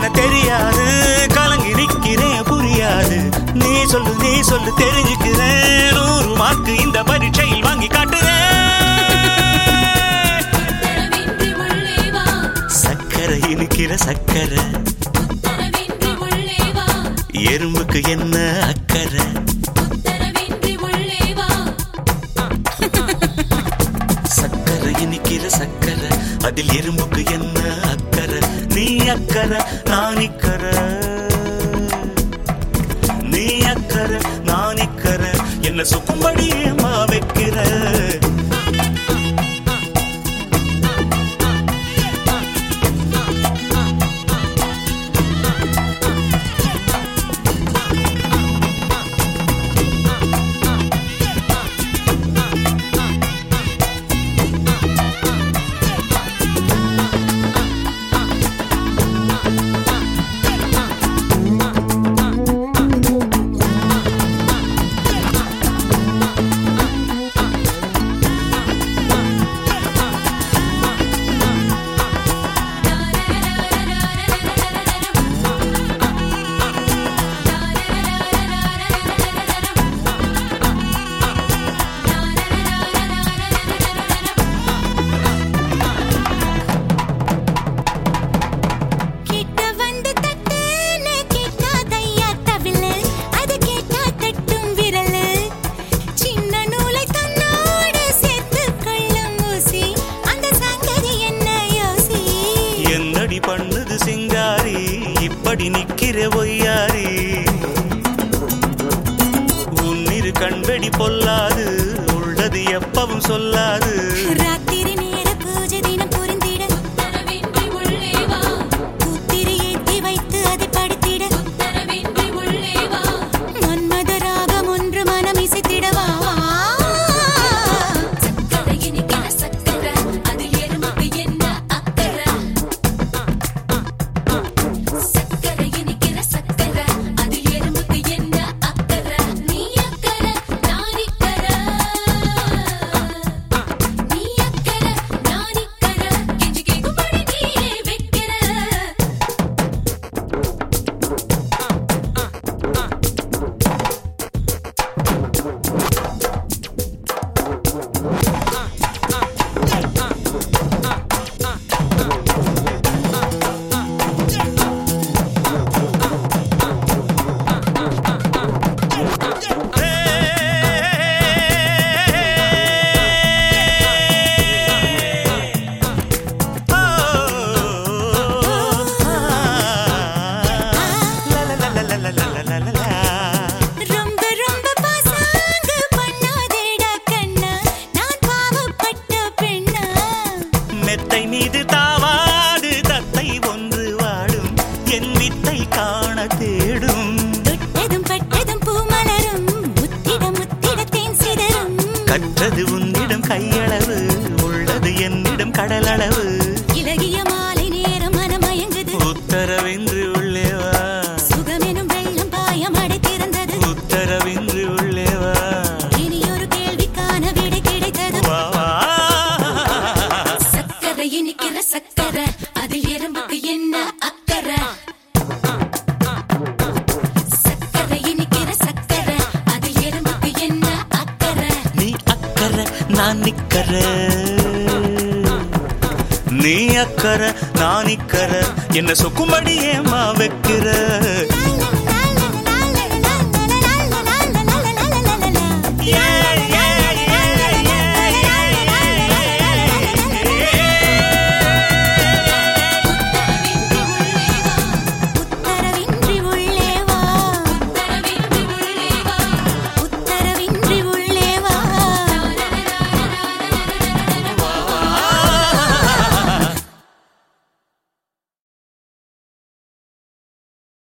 தெரியாது கலங்கி நிக்கிறேன் புரியாது நீ சொல்லு நீ சொல்லு தெரிஞ்சுக்கிறேன் நூறு மார்க்கு இந்த பரீட்சையில் வாங்கி காட்டுறேன் உத்தரவின்றி உள்ளே வா சக்கரை இனிக்கிற சக்கரை உத்தரவின்றி உள்ளே வா எறும்புக்கு என்ன அக்கறை உத்தரவின்றி உள்ளே வா சக்கரை இனிக்கிற சக்கரை அதில் எறும்புக்கு என்ன அக்கறை நீ அக்கறை நான் இக்கறை நீ அக்கறை நான் இக்கறை என்ன சுக்கும்படி ஏமா வைக்கிற கிட்ட வந்து தட்டுன்னு கேட்காதையா தவிழு அது கேட்டா தட்டும் விரலு சின்ன நூலை தன்னோடு சேர்த்து கொள்ளும் ஊசி அந்த சங்கதி என்ன யோசி என்னடி பண்ணுது சிங்காரி இப்படி நிக்கிற ஒய்யாரி உன்னிரு கண்வெடி பொல்லாது உள்ளது எப்பவும் சொல்லாது ராத்திரி நேர பூஜை தினம் புரிந்திட உத்தரவின்றி உள்ளே வா புத்திரி ஏத்தி வைத்து அதை படித்திட உத்தரவின்றி உள்ளே வா மன்மத ராகம் ஒன்று மனம் இசைத்திடவா சக்கரை இனிக்கிற சக்கரை அதில் எறும்புக்கு என்ன அக்கறை சக்கரை இனிக்கிற சக்கரை அதில் எறும்புக்கு என்ன அக்கறை நீ அக்கறை நான் இக்கறை நீ அக்கறை நான் இக்கறை கெஞ்சி கேட்கும்படி நீயே வைக்கிற ரொம்ப ரொம்ப பாசாங்கு பண்ணாதேடா கண்ணா நான் பாவப்பட்ட பெண்ணா மெத்தை மீது தாவாது தத்தை ஒன்று வாடும் என் வித்தை காண தேடும் தொட்டதும் பட்டதும் பூ மலரும் முத்திட முத்திட தேன் சிதறும் கற்றது உன்னிடம் கையளவு உள்ளது என்னிடம் கடலளவு இலகிய மாலை நேரம் மனமயங்குது உத்தரவின்றி உள்ளே வா சுகமெனும் வெள்ளம் பாயம் அடைத்திருந்தது உத்தரவின்றி உள்ளே வா இனி ஒரு கேள்விக்கான விடை கிடைத்தது வா வா சக்கரை இனிக்கிற சக்கரை அதில் எறும்புக்கு என்ன அக்கறை சக்கரை இனிக்கிற சக்கரை அதில் எறும்புக்கு என்ன அக்கறை நீ அக்கறை நான் நிக்கறை நீ அக்கறை நான் நிக்கறை என்ன சொக்கும்படி ஏமா வைக்கிற